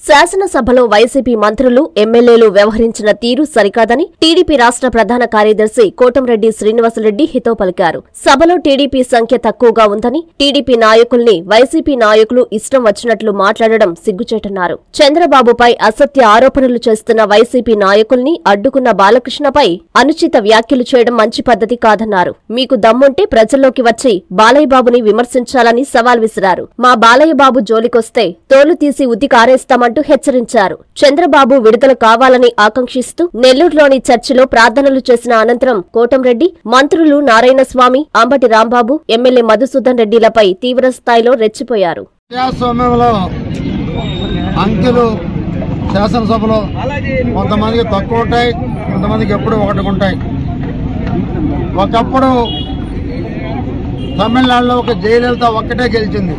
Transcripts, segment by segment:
శాసనసభలో వైసీపీ మంత్రులు ఎమ్మెల్యేలు వ్యవహరించిన తీరు సరికాదని టీడీపీ రాష్ట్ర ప్రధాన కార్యదర్శి కోటంరెడ్డి శ్రీనివాసరెడ్డి హితో పలికారు సభలో టీడీపీ సంఖ్య తక్కువగా ఉందని టీడీపీ నాయకుల్ని వైసీపీ నాయకులు ఇష్టం వచ్చినట్లు మాట్లాడడం సిగ్గుచేటన్నారు చంద్రబాబుపై అసత్య ఆరోపణలు చేస్తున్న వైసీపీ నాయకుల్ని అడ్డుకున్న బాలకృష్ణపై అనుచిత వ్యాఖ్యలు చేయడం మంచి పద్ధతి కాదన్నారు మీకు దమ్ముంటే ప్రజల్లోకి వచ్చి బాలయ్య బాబుని విమర్శించాలని సవాల్ విసిరారు మా బాలయ్య బాబు జోలికొస్తే తోలు తీసి ఉద్ది కారేస్తామంటూ హెచ్చరించారు చంద్రబాబు విడుదల కావాలని ఆకాంక్షిస్తూ నెల్లూరులోని చర్చిలో ప్రార్థనలు చేసిన అనంతరం కోటంరెడ్డి మంత్రులు నారాయణస్వామి అంబటి రాంబాబు ఎమ్మెల్యే మధుసూదన్ రెడ్డిలపై తీవ్ర స్థాయిలో రెచ్చిపోయారు ప్రజాస్వామ్యంలో అంకెలు శాసనసభలో కొంతమందికి తక్కువ ఉంటాయి కొంతమందికి ఎప్పుడు ఒకటి ఉంటాయి ఒకప్పుడు తమిళనాడులో ఒక జయలలిత ఒక్కటే గెలిచింది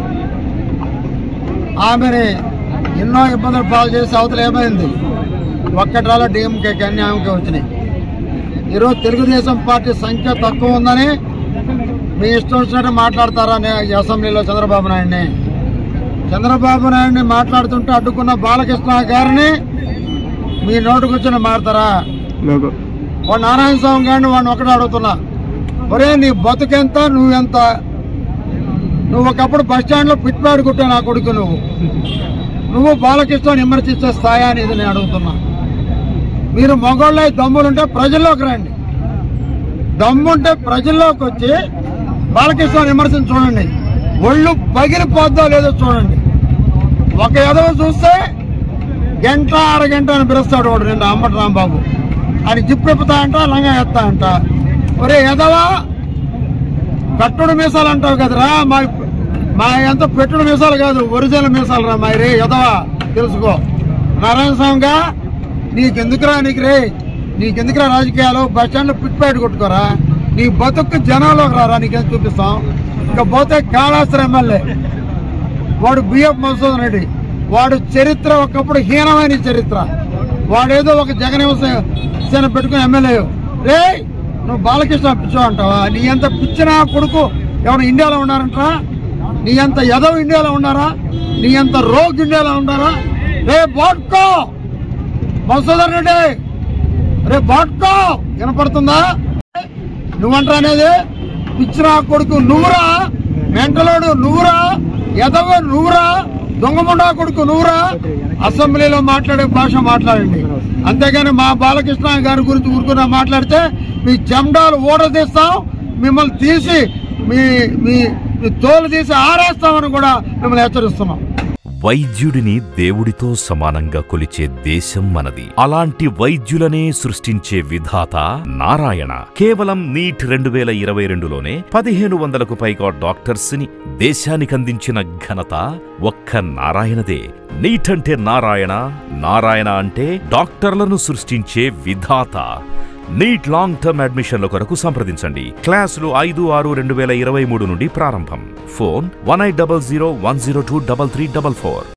ఆమెని ఎన్నో ఇబ్బందులు పాలు చేసి అవతల ఏమైంది ఒక్కటాలో డిఎంకేకి అన్ని ఆమెకి వచ్చినాయి ఈరోజు తెలుగుదేశం పార్టీ సంఖ్య తక్కువ ఉందని మీ ఇష్టం వచ్చినట్టు మాట్లాడతారా నే- ఈ అసెంబ్లీలో చంద్రబాబు నాయుడిని చంద్రబాబు నాయుడిని మాట్లాడుతుంటే అడ్డుకున్న బాలకృష్ణ గారిని మీ నోటుకొచ్చిన మాడతారా వాడు నారాయణ స్వామి గారిని వాడిని ఒకటే అడుగుతున్నా ఒరే నీ బతుకెంత నువ్వెంత నువ్వు ఒకప్పుడు బస్ స్టాండ్ లో పిట్పాడు కుట్టా నా కొడుకు నువ్వు నువ్వు బాలకృష్ణ విమర్శించే స్థాయి అనేది నేను అడుగుతున్నా మీరు మగోళ్ళ దమ్ములుంటే ప్రజల్లోకి రండి దమ్ముంటే ప్రజల్లోకి వచ్చి బాలకృష్ణ విమర్శను చూడండి ఒళ్ళు పగిలిపోద్దో లేదో చూడండి ఒక ఎదవ చూస్తే గంట అరగంట అని పిలుస్తాడు వాడు నిన్న అంబటి రాంబాబు అని జిప్పెప్పుతా అంట లంగా ఎత్తా అంట ఒరే ఎదవా కట్టుడు మీసాలు అంటావు కదరా మా మా ఎంత పెట్టుడు మీసాలు కాదు ఒరిజినల్ మీసాలు రా మా రే ఎదవా తెలుసుకో నారాయణ స్వామిగా నీకెందుకురా నీకు రే నీకెందుకురా రాజకీయాలు బస్ స్టాండ్ పిట్పాడు కొట్టుకోరా నీ బతుకు జనంలోకి రారా నీకేం చూపిస్తాం ఇంకా పోతే కాళాస్త్ర ఎమ్మెల్యే వాడు బిఎఫ్ మధుసూదన్ రెడ్డి వాడు చరిత్ర ఒకప్పుడు హీనమైన చరిత్ర వాడేదో ఒక జగన్ సేన పెట్టుకుని ఎమ్మెల్యే రే నువ్వు బాలకృష్ణ పిచ్చో అంటావా నీ అంత పిచ్చిన కొడుకు ఎవరు ఇండియాలో ఉన్నారంటరా నీ అంత యదవ్ ఇండియాలో ఉన్నారా నీ అంత రోగ్ ఇండియాలో ఉన్నారా రే బాట్కో మధుసూదన్ రెడ్డి రే బాట్కో వినపడుతుందా నువ్వంటరా అనేది పిచ్చిన కొడుకు నువ్వురా మెంటలోడు నువ్వురా ఎదవ నువ్వురా దొంగముండా కొడుకు నువ్వురా అసెంబ్లీలో మాట్లాడే భాష మాట్లాడండి అంతేగాని మా బాలకృష్ణ గారి గురించి ఊరుకున్నా మాట్లాడితే మీ చెండాలు ఊడదీస్తాం మిమ్మల్ని తీసి మీ మీ మీ తోలు తీసి ఆరేస్తామని కూడా మిమ్మల్ని హెచ్చరిస్తున్నాం వైద్యుడిని దేవుడితో సమానంగా కొలిచే దేశం మనది అలాంటి వైద్యులనే సృష్టించే విధాత నారాయణ కేవలం నీట్ రెండు వేల ఇరవై రెండులోనే పదిహేను వందలకు పైగా డాక్టర్స్ ని దేశానికందించిన ఘనత ఒక్క నారాయణదే నీట్ అంటే నారాయణ నారాయణ అంటే డాక్టర్లను సృష్టించే విధాత నీట్ లాంగ్ టర్మ్ అడ్మిషన్ల కొరకు సంప్రదించండి క్లాసులు ఐదు ఆరు రెండు వేల ఇరవై మూడు నుండి ప్రారంభం phone one eight double zero one zero two double three double four